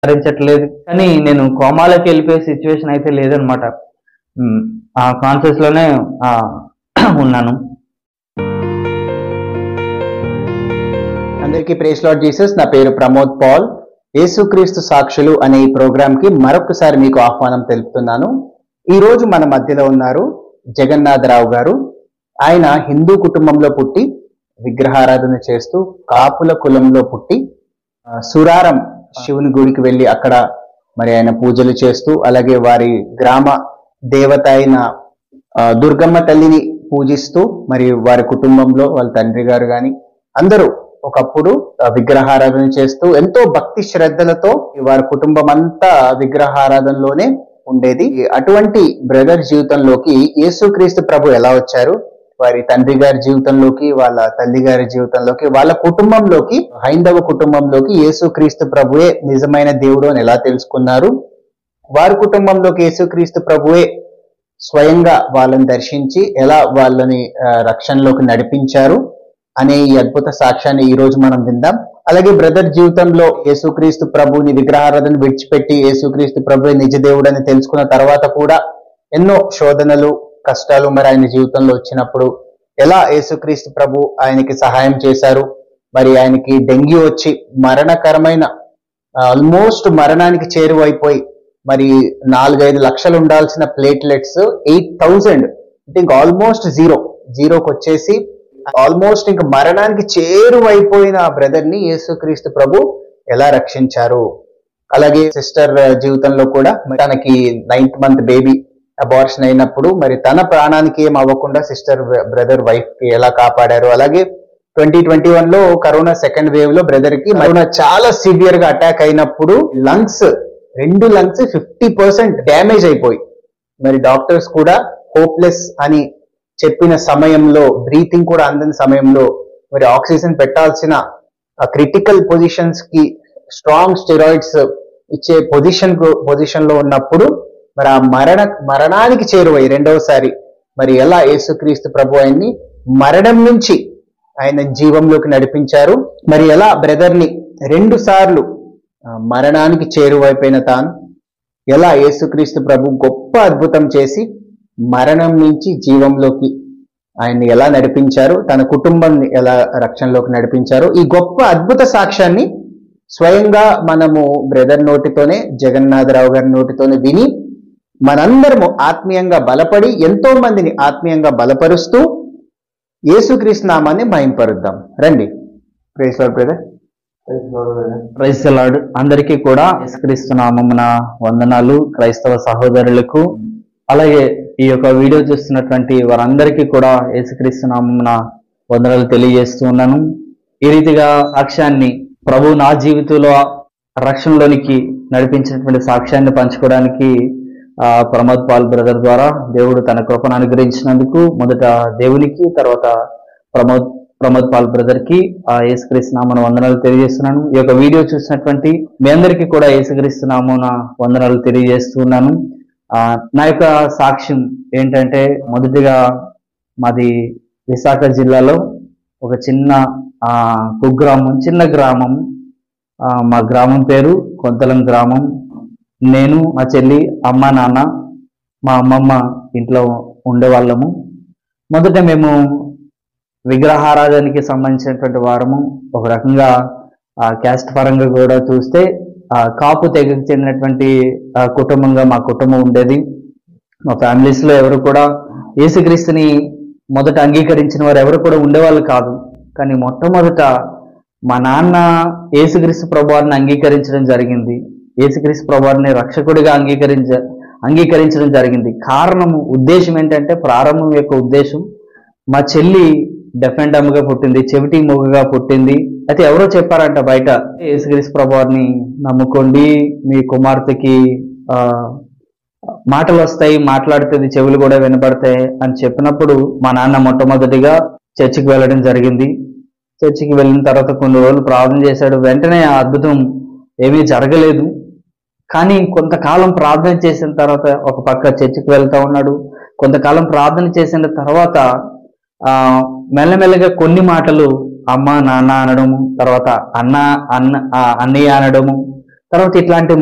భరించట్లేదు కానీ నేను కోమాలోకి వెళ్ళిపోయే సిచ్యువేషన్ అయితే లేదనమాట ఉమ్, ఆ కాన్షియస్ లోనే ఆ, ఉన్నాను అందరికీ ప్రేస్ లాడ్ జీసస్ నా పేరు ప్రమోద్ పాల్ యేసుక్రీస్తు సాక్షులు అనే ఈ ప్రోగ్రామ్ కి మరొకసారి మీకు ఆహ్వానం తెలుపుతున్నాను ఈ రోజు మన మధ్యలో ఉన్నారు జగన్నాథరావు గారు ఆయన హిందూ కుటుంబంలో పుట్టి విగ్రహారాధన చేస్తూ కాపుల కులంలో పుట్టి ఆ, సురారం శివుని గుడికి వెళ్ళి అక్కడ మరి ఆయన పూజలు చేస్తూ అలాగే వారి గ్రామ దేవత అయిన ఆ, దుర్గమ్మ తల్లిని పూజిస్తూ మరి వారి కుటుంబంలో వాళ్ళ తండ్రి గారు గాని అందరూ ఒకప్పుడు ఆ, విగ్రహారాధన చేస్తూ ఎంతో భక్తి శ్రద్ధలతో వారి కుటుంబం అంతా విగ్రహారాధనలోనే ఉండేది అటువంటి బ్రదర్ జీవితంలోకి యేసుక్రీస్తు ప్రభు ఎలా వచ్చారు వారి తండ్రి గారి జీవితంలోకి వాళ్ళ తల్లి గారి జీవితంలోకి వాళ్ళ కుటుంబంలోకి హైందవ కుటుంబంలోకి యేసుక్రీస్తు ప్రభువే నిజమైన దేవుడు అని ఎలా తెలుసుకున్నారు వారి కుటుంబంలోకి యేసుక్రీస్తు ప్రభువే స్వయంగా వాళ్ళని దర్శించి ఎలా వాళ్ళని ఆ, రక్షణలోకి నడిపించారు అనే ఈ అద్భుత సాక్ష్యాన్ని ఈ రోజు మనం విందాం అలాగే బ్రదర్ జీవితంలో యేసుక్రీస్తు ప్రభుని విగ్రహారాధన విడిచిపెట్టి యేసుక్రీస్తు ప్రభు నిజ దేవుడని తెలుసుకున్న తర్వాత కూడా ఎన్నో శోధనలు కష్టాలు మరి ఆయన జీవితంలో వచ్చినప్పుడు ఎలా యేసుక్రీస్తు ప్రభు ఆయనకి సహాయం చేశారు మరి ఆయనకి డెంగ్యూ వచ్చి మరణకరమైన ఆల్మోస్ట్ మరణానికి చేరువైపోయి మరి నాలుగైదు లక్షలు ఉండాల్సిన ప్లేట్లెట్స్ ఎయిట్ థౌజండ్ అంటే ఇంకా ఆల్మోస్ట్ జీరో జీరోకి వచ్చేసి ఆల్మోస్ట్ ఇంకా మరణానికి చేరువైపోయిన ఆ బ్రదర్ ని యేసుక్రీస్తు ప్రభు ఎలా రక్షించారు అలాగే సిస్టర్ జీవితంలో కూడా తనకి నైన్త్ మంత్ బేబీ అబార్షన్ అయినప్పుడు మరి తన ప్రాణానికి ఏం అవ్వకుండా సిస్టర్ బ్రదర్ వైఫ్ కి ఎలా కాపాడారు అలాగే ట్వంటీ ట్వంటీ వన్ లో కరోనా సెకండ్ వేవ్ లో బ్రదర్ కి కరోనా చాలా సివియర్ గా అటాక్ అయినప్పుడు లంగ్స్ రెండు లంగ్స్ ఫిఫ్టీ పర్సెంట్ డ్యామేజ్ అయిపోయి మరి డాక్టర్స్ కూడా హోప్లెస్ అని చెప్పిన సమయంలో బ్రీతింగ్ కూడా అందని సమయంలో మరి ఆక్సిజన్ పెట్టాల్సిన క్రిటికల్ పొజిషన్స్ కి స్ట్రాంగ్ స్టెరాయిడ్స్ ఇచ్చే పొజిషన్ పొజిషన్ లో ఉన్నప్పుడు మరి ఆ మరణ మరణానికి చేరువై రెండవసారి మరి ఎలా యేసుక్రీస్తు ప్రభు ఆయన్ని మరణం నుంచి ఆయన జీవంలోకి నడిపించారు మరి ఎలా బ్రదర్ ని రెండు సార్లు ఆ, మరణానికి చేరువైపోయిన తాను ఎలా యేసుక్రీస్తు ప్రభు గొప్ప అద్భుతం చేసి మరణం నుంచి జీవంలోకి ఆయన్ని ఎలా నడిపించారు తన కుటుంబాన్ని ఎలా రక్షణలోకి నడిపించారు ఈ గొప్ప అద్భుత సాక్ష్యాన్ని స్వయంగా మనము బ్రదర్ నోటితోనే జగన్నాథరావు గారి నోటితోనే విని మనందరము ఆత్మీయంగా బలపడి ఎంతో మందిని ఆత్మీయంగా బలపరుస్తూ యేసుక్రీస్తు నామాన్ని మహింపరుద్దాం రండి ప్రేస్ బ్రదర్ ప్రైజ్ లార్డ్ అందరికీ కూడా యేసుక్రీస్తు నామమున వందనాలు క్రైస్తవ సహోదరులకు అలాగే ఈ యొక్క వీడియో చూస్తున్నటువంటి వారందరికీ కూడా యేసుక్రీస్తు నామమున వందనాలు తెలియజేస్తూ ఉన్నాను ఈ రీతిగా సాక్ష్యాన్ని ప్రభు నా జీవితంలో రక్షణలోనికి నడిపించినటువంటి సాక్ష్యాన్ని పంచుకోవడానికి ఆ, ప్రమోద్ పాల్ బ్రదర్ ద్వారా దేవుడు తన కృపను అనుగ్రహించినందుకు మొదట దేవునికి తర్వాత ప్రమోద్ ప్రమోద్ పాల్ బ్రదర్ కి ఆ యేసుక్రీస్తు నామన వందనాలు తెలియజేస్తున్నాను ఈ యొక్క వీడియో చూసినటువంటి మీ అందరికీ కూడా యేసుక్రీస్తు నామన వందనాలు తెలియజేస్తున్నాను ఆ, నా యొక్క సాక్ష్యం ఏంటంటే మొదటిగా మాది విశాఖ జిల్లాలో ఒక చిన్న ఆ, కుగ్రామం చిన్న గ్రామం ఆ, మా గ్రామం పేరు కొంతలం గ్రామం నేను మా చెల్లి అమ్మ నాన్న మా అమ్మమ్మ ఇంట్లో ఉండేవాళ్ళము మొదట మేము విగ్రహారాధనకి సంబంధించినటువంటి వారము ఒక రకంగా ఆ క్యాస్ట్ పరంగా కూడా చూస్తే ఆ కాపు తెగకు చెందినటువంటి ఆ, కుటుంబంగా మా కుటుంబం ఉండేది మా ఫ్యామిలీస్ లో ఎవరు కూడా యేసుక్రీస్తుని మొదట అంగీకరించిన వారు ఎవరు కూడా ఉండేవాళ్ళు కాదు కానీ మొట్టమొదట మా నాన్న యేసుక్రీస్తు ప్రభువారిని అంగీకరించడం జరిగింది యేసుక్రీస్తు ప్రభువారిని రక్షకుడిగా అంగీకరించ అంగీకరించడం జరిగింది కారణము ఉద్దేశం ఏంటంటే ప్రారంభం యొక్క ఉద్దేశం మా చెల్లి డెఫెండ్ అమ్మగా పుట్టింది చెవిటి మూగగా పుట్టింది అయితే ఎవరో చెప్పారంట బయట యేసుక్రీస్తు ప్రభువారిని నమ్ముకోండి మీ కుమార్తెకి ఆ మాటలు వస్తాయి మాట్లాడుతుంది చెవులు కూడా వినపడతాయి అని చెప్పినప్పుడు మా నాన్న మొట్టమొదటిగా చర్చికి వెళ్ళడం జరిగింది చర్చికి వెళ్ళిన తర్వాత కొన్ని రోజులు ప్రార్థన చేశాడు వెంటనే ఆ అద్భుతం ఏమీ జరగలేదు కానీ కొంతకాలం ప్రార్థన చేసిన తర్వాత ఒక పక్క చర్చికి వెళ్తా ఉన్నాడు కొంతకాలం ప్రార్థన చేసిన తర్వాత ఆ మెల్లమెల్లగా కొన్ని మాటలు అమ్మ నాన్న అనడము తర్వాత అన్న అన్న ఆ, అన్నయ్య అనడము తర్వాత ఇట్లాంటి